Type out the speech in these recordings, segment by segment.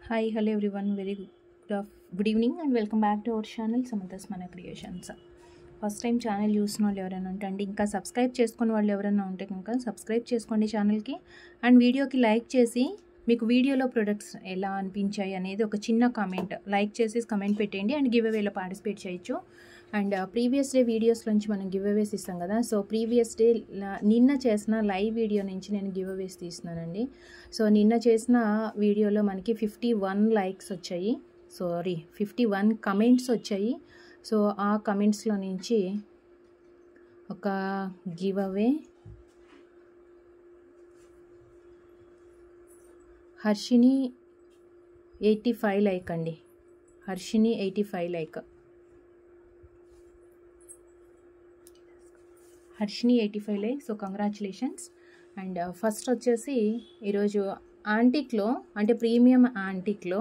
Hi hello everyone very good of good evening and welcome back to our channel Samantha's మన creations first time channel చూసిన వాళ్ళు ఎవరైనా ఉంటే అండి ఇంకా సబ్స్క్రైబ్ చేసుకున్న వాళ్ళు ఎవరైనా ఉంటే కనుక సబ్స్క్రైబ్ చేసుకోండి ఛానల్కి అండ్ వీడియోకి లైక్ చేసి మీకు వీడియోలో ప్రొడక్ట్స్ ఎలా అనిపించాయి అనేది ఒక చిన్న కామెంట్ లైక్ చేసి కమెంట్ పెట్టేయండి అండ్ గివ్ అవేలో పార్టిసిపేట్ చేయొచ్చు అండ్ ప్రీవియస్ డే వీడియోస్ నుంచి మనం గివ్ అవేస్ ఇస్తాం కదా సో ప్రీవియస్ డే నిన్న చేసిన లైవ్ వీడియో నుంచి నేను గివ్ అవేస్ తీస్తున్నానండి సో నిన్న చేసిన వీడియోలో మనకి ఫిఫ్టీ వన్ లైక్స్ వచ్చాయి సారీ ఫిఫ్టీ వన్ కమెంట్స్ వచ్చాయి సో ఆ కమెంట్స్లో నుంచి ఒక give away Harshini eighty five like అండి Harshini eighty five like Harshini eighty five like so congratulations and first వచ్చేసి ఈరోజు యాంటిక్లో అంటే ప్రీమియం యాంటిక్లో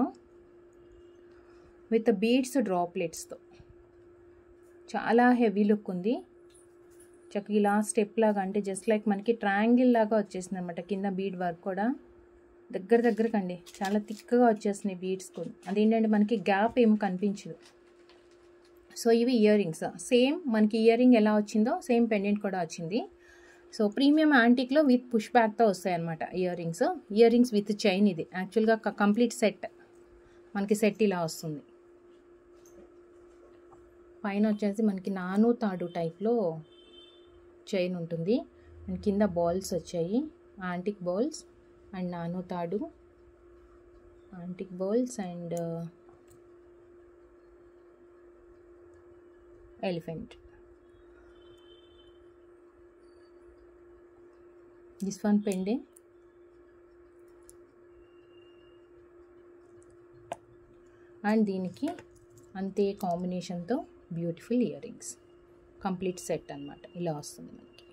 విత్ బీడ్స్ డ్రాప్లెట్స్తో చాలా హెవీ లుక్ ఉంది చక్కగా ఇలా స్టెప్ లాగా అంటే జస్ట్ లైక్ మనకి ట్రయాంగిల్ లాగా వచ్చేసింది అనమాట కింద బీడ్ వర్క్ కూడా దగ్గర దగ్గరకండి చాలా థిక్గా వచ్చేసినాయి బీడ్స్ కూడా అదేంటంటే మనకి గ్యాప్ ఏం కనిపించదు సో ఇవి ఇయర్ రింగ్స్ సేమ్ మనకి ఇయర్ రింగ్ ఎలా వచ్చిందో సేమ్ పెండెంట్ కూడా వచ్చింది సో ప్రీమియం యాంటిక్లో విత్ పుష్ బ్యాక్తో వస్తాయి అనమాట earrings earrings with chain ఇది యాక్చువల్గా కంప్లీట్ సెట్ మనకి సెట్ ఇలా వస్తుంది పైన వచ్చేసి మనకి నాను తాడు టైప్లో చైన్ ఉంటుంది అండ్ కింద బాల్స్ వచ్చాయి యాంటిక్ బాల్స్ అండ్ నాను తాడు antique balls and elephant. This one pendant. And దీనికి అంతే కాంబినేషన్తో beautiful earrings complete set అనమాట ఇలా వస్తుంది మనకి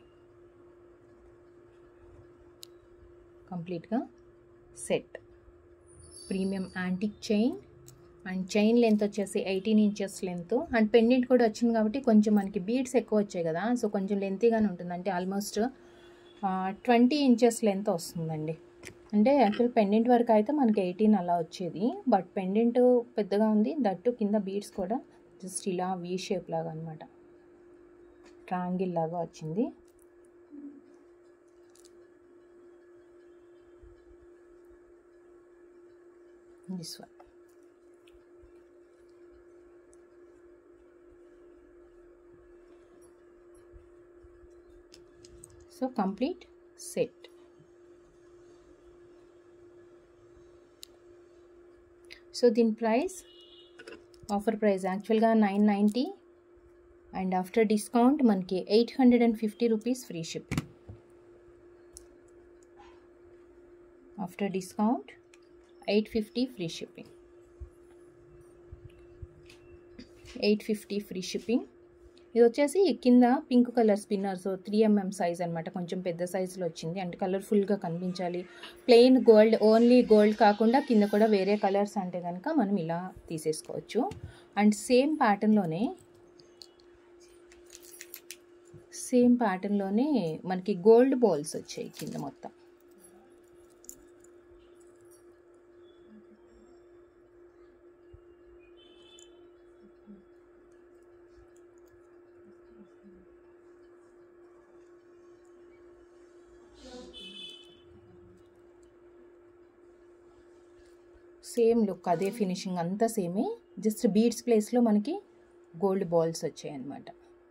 కంప్లీట్గా set premium antique chain and chain length వచ్చేసి eighteen inches length and pendant కూడా వచ్చింది కాబట్టి కొంచెం మనకి బీడ్స్ ఎక్కువ వచ్చాయి కదా సో కొంచెం లెంతీగానే ఉంటుంది అంటే ఆల్మోస్ట్ ట్వంటీ ఇంచెస్ లెంత్ వస్తుందండి అంటే యాక్చువల్ పెండెంట్ వరకు అయితే మనకి ఎయిటీన్ అలా వచ్చేది బట్ పెండెంట్ పెద్దగా ఉంది దట్టు కింద బీడ్స్ కూడా జస్ట్ ఇలా వీ షేప్ లాగా అనమాట ట్రాంగిల్ లాగా వచ్చింది this one so complete set so దీని ప్రైస్ ఆఫర్ ప్రైస్ యాక్చువల్గా nine ninety and after discount మనకి eight hundred and fifty rupees free ship after discount eight fifty free shipping eight fifty free shipping ఇది వచ్చేసి కింద pink colour spinners three MM size అనమాట కొంచెం పెద్ద సైజులో వచ్చింది అండ్ కలర్ఫుల్గా కనిపించాలి ప్లెయిన్ గోల్డ్ ఓన్లీ గోల్డ్ కాకుండా కింద కూడా వేరే కలర్స్ అంటే కనుక మనం ఇలా తీసేసుకోవచ్చు అండ్ సేమ్ ప్యాటర్న్లోనే సేమ్ ప్యాటర్న్లోనే మనకి గోల్డ్ బాల్స్ వచ్చాయి కింద మొత్తం సేమ్ లుక్ అదే ఫినిషింగ్ అంతా సేమే జస్ట్ బీడ్స్ ప్లేస్లో మనకి గోల్డ్ బాల్స్ వచ్చాయి అన్నమాట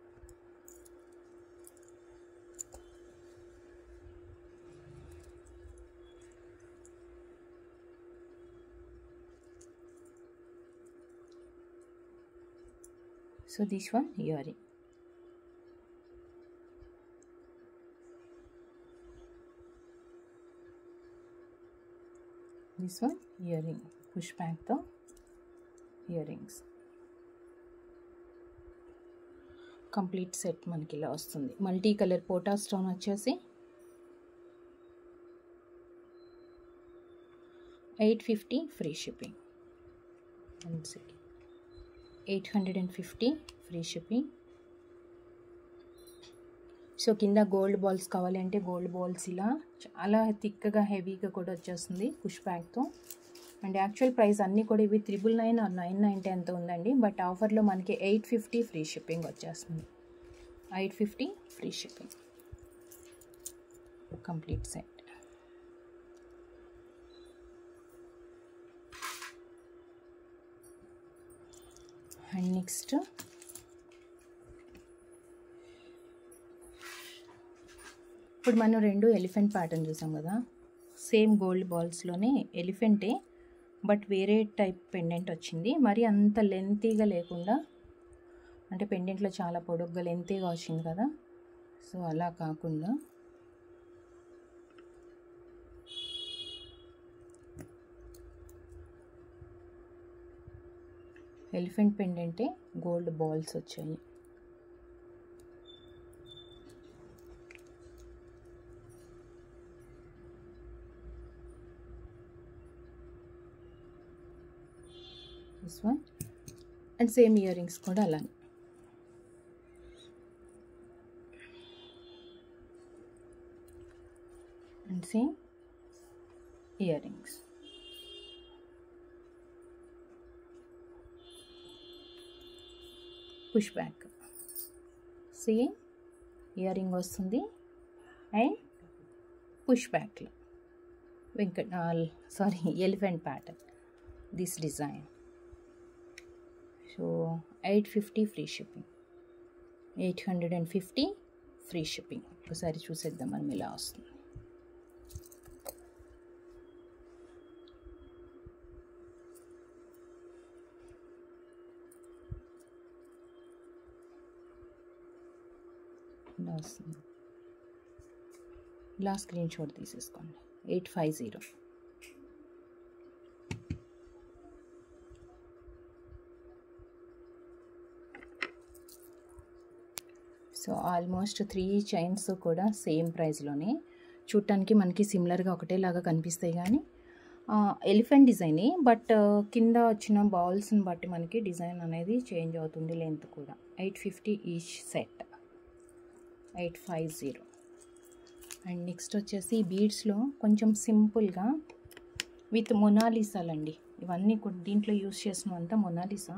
so this one earring this one earring push బ్యాక్తో ఇయర్ రింగ్స్ కంప్లీట్ సెట్ మనకి ఇలా వస్తుంది మల్టీ కలర్ పోటా స్టోన్ వచ్చేసి eight fifty free shipping one second eight hundred and fifty free shipping so కింద గోల్డ్ బాల్స్ కావాలంటే గోల్డ్ బాల్స్ ఇలా చాలా థిక్గా హెవీగా కూడా వచ్చేస్తుంది పుష్ బ్యాగ్తో అండ్ యాక్చువల్ ప్రైస్ అన్నీ కూడా ఇవి triple nine or nine ninety ఎంత ఉందండి బట్ ఆఫర్లో మనకి ఎయిట్ ఫిఫ్టీ ఫ్రీ షిప్పింగ్ వచ్చేస్తుంది eight fifty free shipping complete set and next ఇప్పుడు మనం రెండు ఎలిఫెంట్ ప్యాటర్న్ చూసాం కదా సేమ్ గోల్డ్ బాల్స్లోనే ఎలిఫెంటే బట్ వేరే టైప్ పెండెంట్ వచ్చింది మరి అంత లెంతీగా లేకుండా అంటే పెండెంట్లో చాలా పొడుగ్గా లెంతీగా వచ్చింది కదా సో అలా కాకుండా ఎలిఫెంట్ పెండెంటే గోల్డ్ బాల్స్ వచ్చాయి this one and same earrings కూడా అలానే and same earrings push back same earring వస్తుంది అండ్ పుష్ బ్యాక్లో Venkat sorry elephant pattern this design so eight fifty free shipping eight hundred and fifty free shipping ఒకసారి చూసేద్దాం మనం ఇలా వస్తుంది ఇలా వస్తుంది ఇలా స్క్రీన్ షాట్ తీసేసుకోండి eight five zero so almost three chains కూడా సేమ్ ప్రైస్లోనే చూడటానికి మనకి సిమిలర్గా ఒకటేలాగా కనిపిస్తాయి కానీ ఎలిఫెంట్ డిజైనే బట్ కింద వచ్చిన బాల్స్ని బట్టి మనకి డిజైన్ అనేది చేంజ్ అవుతుంది లెంత్ కూడా eight fifty each set eight five zero and next వచ్చేసి బీడ్స్లో కొంచెం సింపుల్గా విత్ మొనాలిసాలండి ఇవన్నీ కూడా దీంట్లో యూస్ చేసినంత మొనాలిసా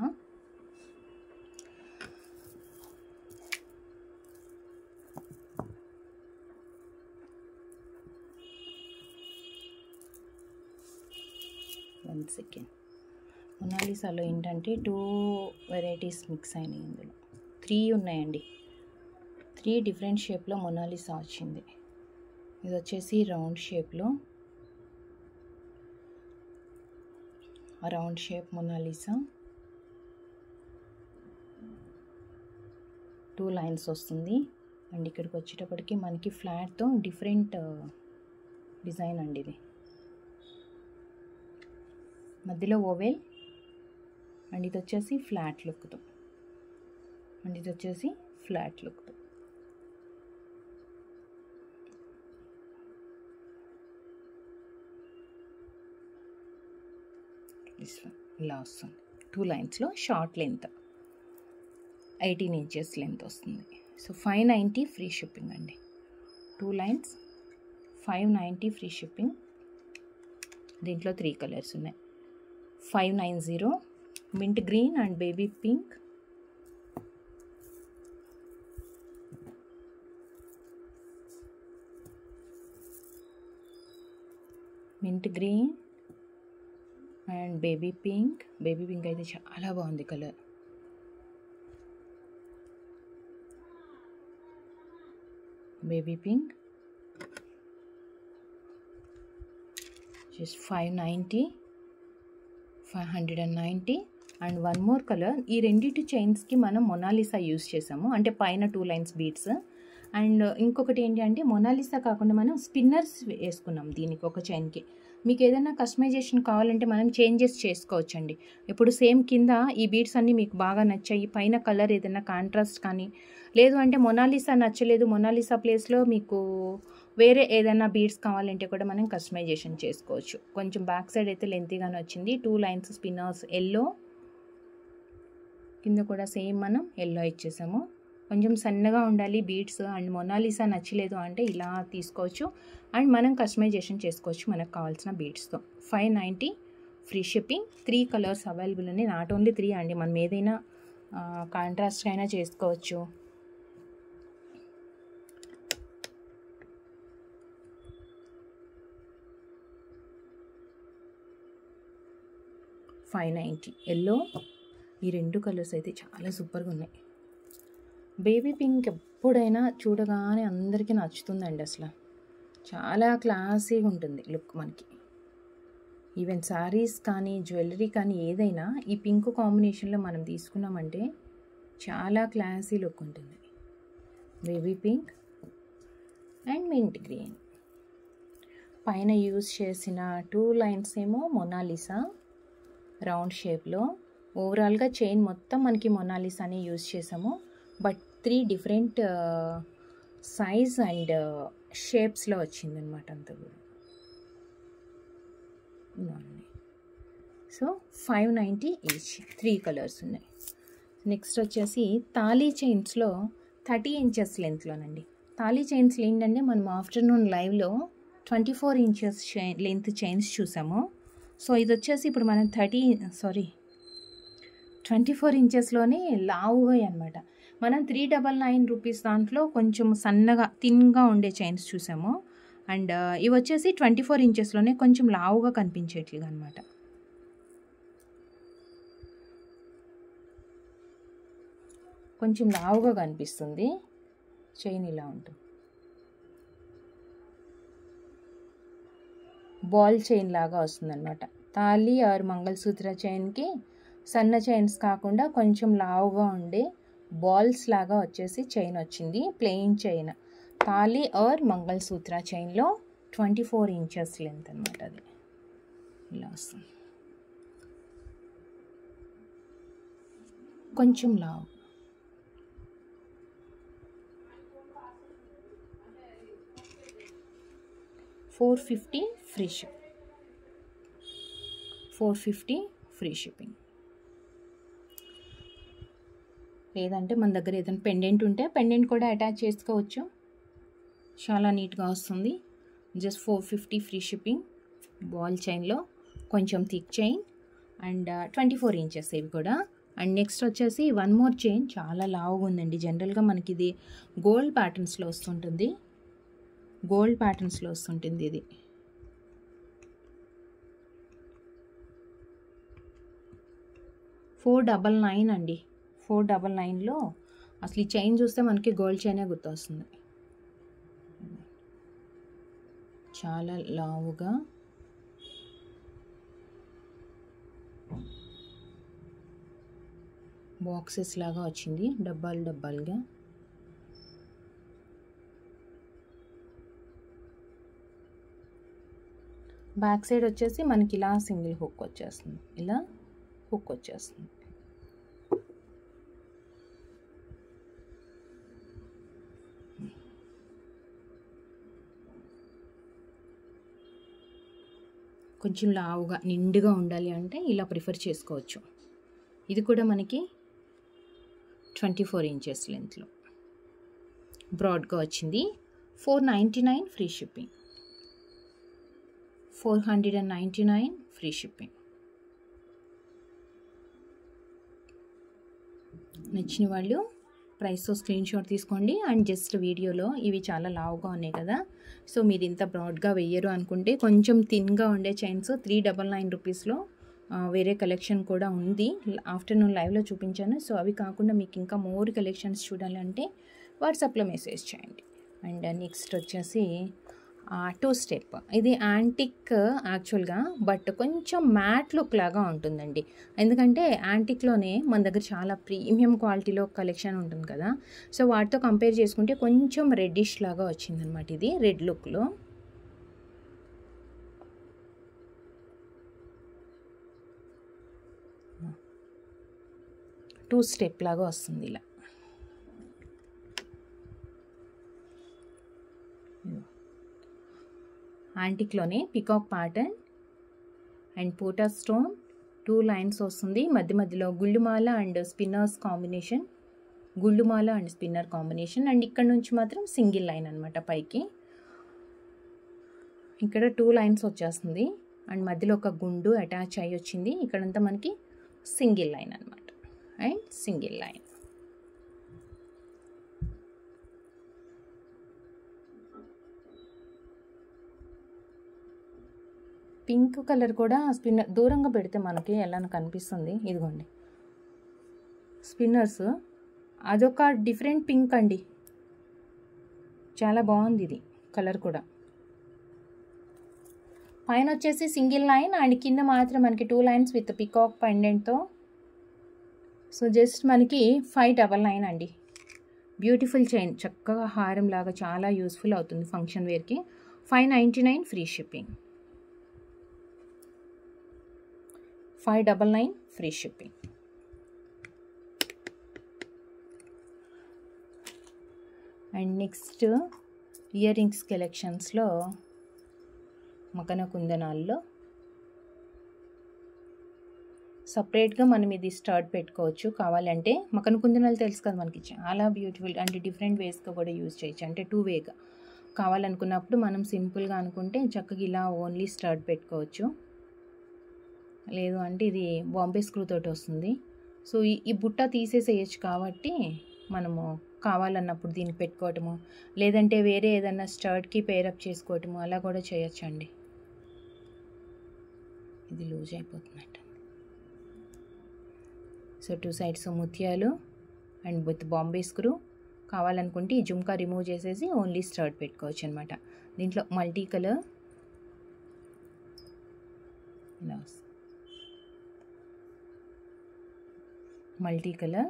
వన్ సెకండ్ మొనాలిసాలో ఏంటంటే టూ వెరైటీస్ మిక్స్ అయినాయి ఇందులో త్రీ ఉన్నాయండి త్రీ డిఫరెంట్ షేప్లో మొనాలిసా వచ్చింది ఇది వచ్చేసి రౌండ్ షేప్లో round shape Mona Lisa two lines వస్తుంది అండ్ ఇక్కడికి వచ్చేటప్పటికి మనకి ఫ్లాట్తో డిఫరెంట్ డిజైన్ అండి ఇది మధ్యలో ఓవెల్ అండ్ ఇది వచ్చేసి ఫ్లాట్ లుక్తో అండ్ ఇది వచ్చేసి ఫ్లాట్ లుక్తో ఇలా వస్తుంది టూ లైన్స్లో short length eighteen inches length వస్తుంది so five ninety free shipping అండి two lines five ninety free shipping దీంట్లో త్రీ కలర్స్ ఉన్నాయి five nine zero mint green and baby pink mint green and baby pink baby pink అయితే చాలా బాగుంది colour baby pink just five ninety five hundred and ninety and one more colour ఈ రెండింటి చైన్స్కి మనం Mona Lisa use చేసాము అంటే పైన two lines beats and ఇంకొకటి ఏంటి అంటే మొనాలిసా కాకుండా మనం స్పిన్నర్స్ వేసుకున్నాం దీనికి ఒక చైన్కి మీకు ఏదైనా కస్టమైజేషన్ కావాలంటే మనం చేంజెస్ చేసుకోవచ్చండి ఇప్పుడు సేమ్ కింద ఈ బీడ్స్ అన్నీ మీకు బాగా నచ్చాయి పైన కలర్ ఏదైనా కాంట్రాస్ట్ కానీ లేదు అంటే మొనాలిసా నచ్చలేదు మొనాలిసా ప్లేస్లో మీకు వేరే ఏదైనా బీడ్స్ కావాలంటే కూడా మనం కస్టమైజేషన్ చేసుకోవచ్చు కొంచెం బ్యాక్ సైడ్ అయితే లెంతీగానే వచ్చింది టూ లైన్స్ స్పిన్నర్స్ ఎల్లో కింద కూడా సేమ్ మనం ఎల్లో ఇచ్చేసాము కొంచెం సన్నగా ఉండాలి బీడ్స్ అండ్ మొనాలిసా నచ్చలేదు అంటే ఇలా తీసుకోవచ్చు అండ్ మనం కస్టమైజేషన్ చేసుకోవచ్చు మనకు కావాల్సిన బీడ్స్తో five ninety free shipping three colours available ఉన్నాయి నాట్ ఓన్లీ త్రీ అండి మనం ఏదైనా కాంట్రాస్ట్ అయినా చేసుకోవచ్చు ఫైవ్ నైంటీ ఎల్లో ఈ రెండు కలర్స్ అయితే చాలా సూపర్గా ఉన్నాయి బేబీ పింక్ ఎప్పుడైనా చూడగానే అందరికీ నచ్చుతుందండి అసలు చాలా క్లాసీగా ఉంటుంది లుక్ మనకి ఈవెన్ శారీస్ కానీ జ్యువెలరీ కానీ ఏదైనా ఈ పింక్ కాంబినేషన్లో మనం తీసుకున్నామంటే చాలా క్లాసీ లుక్ ఉంటుంది baby pink and mint green పైన యూజ్ చేసిన టూ లైన్స్ ఏమో మొనాలిసా రౌండ్ షేప్లో ఓవరాల్గా చైన్ మొత్తం మనకి మొనాలిసానే యూజ్ చేసాము but three different size and షేప్స్లో వచ్చిందనమాట అంతా కూడా so five ninety each three colours ఉన్నాయి నెక్స్ట్ వచ్చేసి తాళీ చైన్స్లో థర్టీ ఇంచెస్ లెంత్లోనండి తాళీ చైన్స్ ఏంటంటే మనం ఆఫ్టర్నూన్ లైవ్లో twenty four inches chain length chains చూసాము సో ఇది వచ్చేసి ఇప్పుడు మనం థర్టీ సారీ ట్వంటీ ఫోర్ ఇంచెస్లోనే లావుగా అనమాట మనం త్రీ డబల్ నైన్ రూపీస్ దాంట్లో కొంచెం సన్నగా థిన్గా ఉండే చైన్స్ చూసాము అండ్ ఇవి వచ్చేసి ట్వంటీ ఫోర్ ఇంచెస్లోనే కొంచెం లావుగా కనిపించేట్లుగా అనమాట కొంచెం లావుగా కనిపిస్తుంది చైన్ ఇలా ఉంటుంది బాల్ చైన్ లాగా వస్తుందన్నమాట తాళి ఆర్ మంగళసూత్ర చైన్కి సన్న చైన్స్ కాకుండా కొంచెం లావుగా ఉండే బాల్స్ లాగా వచ్చేసి చైన్ వచ్చింది plain chain tali or mangalsutra చైన్లో ట్వంటీ ఫోర్ ఇంచెస్ లెంత్ అనమాట అది ఇలా వస్తుంది కొంచెం లావు four fifty free ship four fifty free shipping లేదంటే మన దగ్గర ఏదైనా పెండెంట్ ఉంటే పెండెంట్ కూడా అటాచ్ చేసుకోవచ్చు చాలా నీట్గా వస్తుంది just four fifty free shipping ball చైన్లో కొంచెం thick chain and twenty four inches ఇవి కూడా అండ్ నెక్స్ట్ వచ్చేసి వన్ మోర్ చైన్ చాలా లావుగా ఉందండి జనరల్గా మనకి ఇది గోల్డ్ ప్యాటర్న్స్లో వస్తుంటుంది గోల్డ్ ప్యాటర్న్స్లో వస్తుంటుంది ఇది ఫోర్ డబల్ నైన్ అండి ఫోర్ డబల్ నైన్లో అసలు ఈ చైన్ చూస్తే మనకి గోల్డ్ చైనే గుర్తొస్తుంది చాలా లావుగా బాక్సెస్ లాగా వచ్చింది డబ్బాలు డబ్బాలుగా బ్యాక్ సైడ్ వచ్చేసి మనకి ఇలా సింగిల్ హుక్ వచ్చేస్తుంది ఇలా హుక్ వచ్చేస్తుంది కొంచెం లావుగా నిండుగా ఉండాలి అంటే ఇలా ప్రిఫర్ చేసుకోవచ్చు ఇది కూడా మనకి ట్వంటీ ఫోర్ ఇంచెస్ లెంత్లో బ్రాడ్గా వచ్చింది four ninety nine free shipping four hundred and ninety nine free shipping నచ్చిన వాళ్ళు ప్రైస్తో స్క్రీన్ షాట్ తీసుకోండి అండ్ జస్ట్ వీడియోలో ఇవి చాలా లావుగా ఉన్నాయి కదా సో మీరు ఇంత బ్రాడ్గా వెయ్యరు అనుకుంటే కొంచెం థిన్గా ఉండే చైన్స్ త్రీ డబల్ నైన్ రూపీస్లో వేరే కలెక్షన్ కూడా ఉంది ఆఫ్టర్నూన్ లైవ్లో చూపించాను సో అవి కాకుండా మీకు ఇంకా మోర్ కలెక్షన్స్ చూడాలి అంటే వాట్సాప్లో మెసేజ్ చేయండి అండ్ నెక్స్ట్ వచ్చేసి టూ స్టెప్ ఇది యాంటిక్ యాక్చువల్గా బట్ కొంచెం మ్యాట్ లుక్ లాగా ఉంటుందండి ఎందుకంటే యాంటిక్లోనే మన దగ్గర చాలా ప్రీమియం క్వాలిటీలో కలెక్షన్ ఉంటుంది కదా సో వాటితో కంపేర్ చేసుకుంటే కొంచెం రెడ్డిష్ లాగా వచ్చిందనమాట ఇది రెడ్ లుక్లో టూ స్టెప్ లాగా వస్తుంది ఇలా యాంటిక్లోనే పికాక్ ప్యాటర్న్ అండ్ పోటా స్టోన్ టూ లైన్స్ వస్తుంది మధ్య మధ్యలో గుళ్ళుమాల అండ్ స్పిన్నర్స్ కాంబినేషన్ గుళ్ళుమాల అండ్ స్పిన్నర్ కాంబినేషన్ అండ్ ఇక్కడ నుంచి మాత్రం సింగిల్ లైన్ అనమాట పైకి ఇక్కడ టూ లైన్స్ వచ్చేస్తుంది అండ్ మధ్యలో ఒక గుండు అటాచ్ అయ్యి వచ్చింది ఇక్కడంతా మనకి సింగిల్ లైన్ అనమాట and single line pink colour కూడా స్పిన్నర్ దూరంగా పెడితే మనకి ఎలా కనిపిస్తుంది ఇదిగోండి స్పిన్నర్స్ అదొక డిఫరెంట్ పింక్ అండి చాలా బాగుంది ఇది కలర్ కూడా పైన వచ్చేసి సింగిల్ లైన్ అండ్ కింద మాత్రం మనకి టూ లైన్స్ విత్ పికాక్ పెండెంట్తో సో జస్ట్ మనకి ఫైవ్ డబల్ నైన్ అండి బ్యూటిఫుల్ చైన్ చక్కగా హారం లాగా చాలా యూస్ఫుల్ అవుతుంది ఫంక్షన్ వేర్కి five ninety nine free shipping five double nine free shipping and next earrings కలెక్షన్స్లో మకన కుందనాల్లో సపరేట్గా మనం ఇది స్టార్ట్ పెట్టుకోవచ్చు కావాలంటే మకన కుందనాలు తెలుసు కదా మనకి చాలా బ్యూటిఫుల్ అంటే డిఫరెంట్ వేస్గా కూడా యూజ్ చేయొచ్చు అంటే టూ వేగా కావాలనుకున్నప్పుడు మనం సింపుల్గా అనుకుంటే చక్కగా ఇలా ఓన్లీ స్టార్ట్ పెట్టుకోవచ్చు లేదు అంటే ఇది బాంబే స్క్రూ తోటి వస్తుంది సో ఈ ఈ బుట్ట తీసేసేయచ్చు కాబట్టి మనము కావాలన్నప్పుడు దీన్ని పెట్టుకోవటము లేదంటే వేరే ఏదైనా స్టర్ట్కి పేరప్ చేసుకోవటము అలా కూడా చేయొచ్చండి ఇది లూజ్ అయిపోతున్నట్టు సో టూ సైడ్స్ ముత్యాలు అండ్ విత్ బాంబే స్క్రూ కావాలనుకుంటే ఈ జుమ్కా రిమూవ్ చేసేసి ఓన్లీ స్టర్ట్ పెట్టుకోవచ్చు అనమాట దీంట్లో మల్టీ కలర్ ఇలా మల్టీ కలర్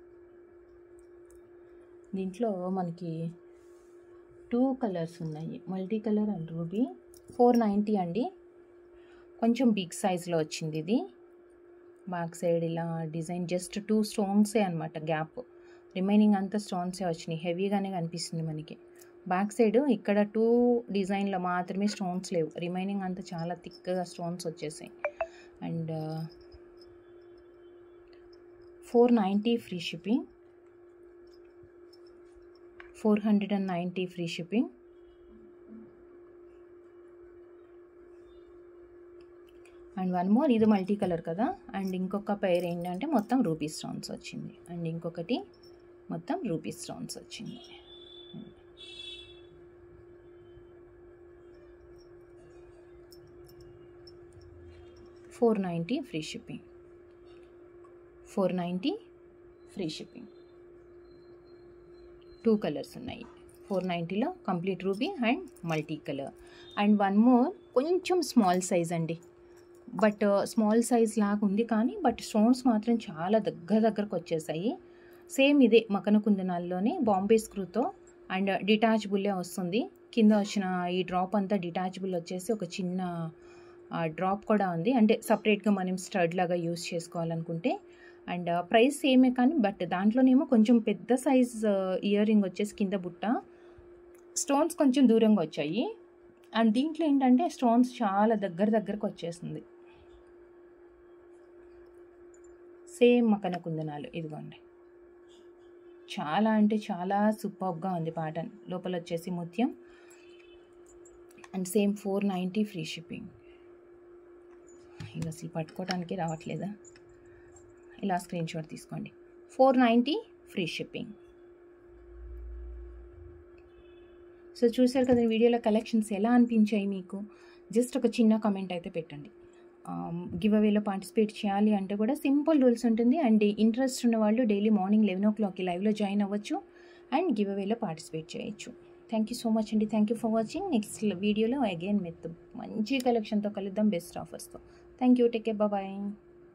దీంట్లో మనకి టూ కలర్స్ ఉన్నాయి multi colour and ruby four ninety అండి కొంచెం బిగ్ సైజ్లో వచ్చింది ఇది బ్యాక్ సైడ్ ఇలా డిజైన్ జస్ట్ టూ స్టోన్సే అనమాట గ్యాప్ రిమైనింగ్ అంతా స్టోన్సే వచ్చినాయి హెవీగానే కనిపిస్తుంది మనకి బ్యాక్ సైడ్ ఇక్కడ టూ డిజైన్లో మాత్రమే స్టోన్స్ లేవు రిమైనింగ్ అంతా చాలా థిక్గా స్టోన్స్ వచ్చేసాయి and four ninety free shipping four hundred and ninety free shipping and one more ఇది మల్టీ కలర్ కదా అండ్ ఇంకొక పేర్ ఏంటంటే మొత్తం రూపీ స్టోన్స్ వచ్చింది అండ్ ఇంకొకటి మొత్తం రూపీ స్టోన్స్ వచ్చింది four ninety free shipping four ninety free shipping two colours ఉన్నాయి ఫోర్ నైంటీలో complete ruby and multi colour and one more కొంచెం స్మాల్ సైజ్ అండి బట్ స్మాల్ సైజ్ లాగా ఉంది కానీ బట్ స్టోన్స్ మాత్రం చాలా దగ్గర దగ్గరకు వచ్చేసాయి సేమ్ ఇదే మకన కుందనాల్లోనే బాంబే స్క్రూతో అండ్ డిటాచబుల్లే వస్తుంది కింద వచ్చిన ఈ డ్రాప్ అంతా డిటాచబుల్ వచ్చేసి ఒక చిన్న డ్రాప్ కూడా ఉంది అంటే సపరేట్గా మనం స్టడ్ లాగా యూస్ చేసుకోవాలనుకుంటే అండ్ ప్రైస్ సేమే కానీ బట్ దాంట్లోనేమో కొంచెం పెద్ద సైజ్ ఇయర్ రింగ్ వచ్చేసి కింద బుట్ట స్టోన్స్ కొంచెం దూరంగా వచ్చాయి అండ్ దీంట్లో ఏంటంటే స్టోన్స్ చాలా దగ్గర దగ్గరకు వచ్చేసింది సేమ్ మకన కుందనాలు ఇదిగోండి చాలా అంటే చాలా సూపర్గా ఉంది ప్యాటర్న్ లోపల వచ్చేసి ముత్యం and same four ninety free shipping ఇవి అసలు పట్టుకోవడానికి రావట్లేదా ఇలా స్క్రీన్ షాట్ తీసుకోండి four ninety free shipping so చూసారు కదా వీడియోలో కలెక్షన్స్ ఎలా అనిపించాయి మీకు జస్ట్ ఒక చిన్న కమెంట్ అయితే పెట్టండి గివ్ అవేలో పార్టిసిపేట్ చేయాలి అంటే కూడా సింపుల్ రూల్స్ ఉంటుంది అండ్ ఇంట్రెస్ట్ ఉన్న వాళ్ళు డైలీ మార్నింగ్ లెవెన్ ఓ క్లాక్కి లైవ్లో జాయిన్ అవ్వచ్చు అండ్ గివ్ అవేలో పార్టిసిపేట్ చేయొచ్చు థ్యాంక్ యూ సో మచ్ అండి thank you for watching next వీడియోలో అగైన్ మెత్ మంచి కలెక్షన్తో కలుద్దాం బెస్ట్ ఆఫర్స్తో thank you take care bye